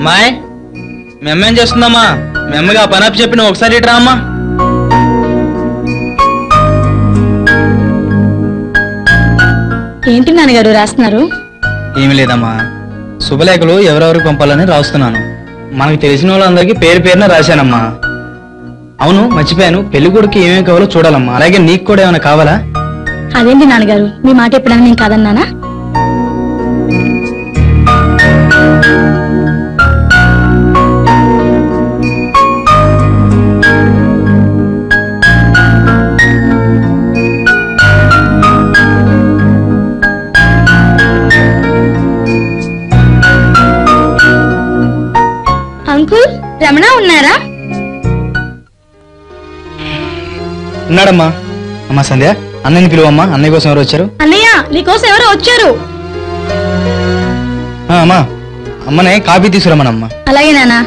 అమ్మాయి మీ అమ్మ ఏం చేస్తుందమ్మా మీ అమ్మకి ఆ పని అప్పు చెప్పి నువ్వు ఒకసారి ఇటు రా అమ్మా ఏంటి నాన్నగారు రాస్తున్నారు ఏమి లేదమ్మా శుభలేఖలు ఎవరెవరికి పంపాలని రాస్తున్నాను మనకు తెలిసిన వాళ్ళందరికీ పేరు పేరున రాశానమ్మా అవును మర్చిపోయాను పెళ్లి కొడుకు ఏమేమి కావాలో చూడాలమ్మా అలాగే నీకు కూడా ఏమైనా కావాలా అదేంటి నాన్నగారు మీ మాట ఎప్పుడైనా నేను కాదన్నానా అంకుల్ రమణ ఉన్నారా ఉన్నాడమ్మా అమ్మా సంధ్య అన్నయ్యని పిలువమ్మా అన్నయ్య కోసం ఎవరు వచ్చారు అన్నయ్య నీకోసం ఎవరో వచ్చారు ఆ, అమ్మా అమ్మనే కాఫీ తీసుకురమ్మనమ్మా అలాగే నానా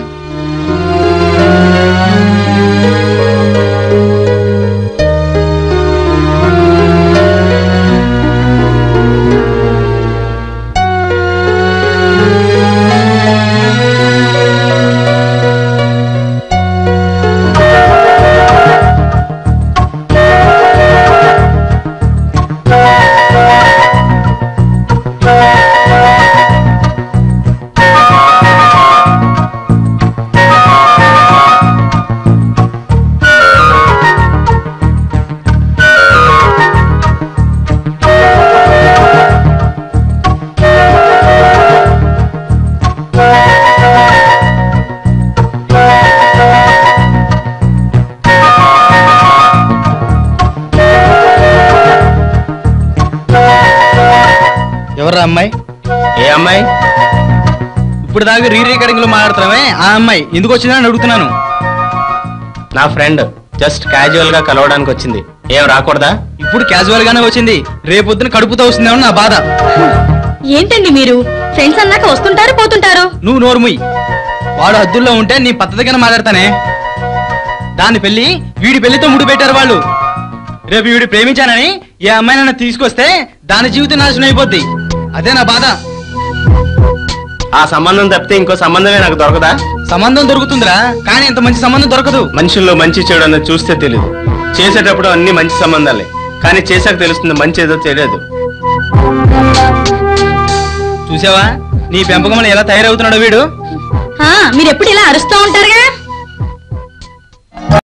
ఎవర్రా అమ్మాయి ఏ అమ్మాయి ఇప్పుడు దాకా రీ రికార్డింగ్ లో మాట్లాడుతున్నామే ఆ అమ్మాయి ఎందుకు వచ్చిందని అడుగుతున్నాను నా ఫ్రెండ్ జస్ట్ క్యాజువల్ గా కలవడానికి వచ్చింది ఏం రాకూడదా ఇప్పుడు క్యాజువల్ గానే వచ్చింది రేపొద్దున కడుపుతో వస్తుందేమో నా బాధ ఏంటండి మీరు ఫ్రెండ్స్ అన్నాక వస్తుంటారు పోతుంటారు నువ్వు నోరుముయ్ వాడు హద్దుల్లో ఉంటే నీ పద్ధతిగానే మాట్లాడతానే దాని పెళ్లి వీడి పెళ్లితో ముడి పెట్టారు వాళ్ళు రేపు వీడు ప్రేమించానని ఏ అమ్మాయి నన్ను తీసుకొస్తే దాని జీవితం నాశనం అయిపోద్ది అదే నా బాధ ఆ సంబంధం తప్పితే ఇంకో సంబంధమే నాకు దొరకదా సంబంధం దొరుకుతుందిరా కానీ ఇంత మంచి సంబంధం దొరకదు మనుషుల్లో మంచి చెడు అన్నది చూస్తే తెలియదు చేసేటప్పుడు అన్ని మంచి సంబంధాలే కానీ చేశాక తెలుస్తుంది మంచి ఏదో తెలియదు చూసావా నీ పెంపకం ఎలా తయారవుతున్నాడో వీడు ఆ, మీరు ఎప్పుడు ఇలా అరుస్తూ ఉంటారుగా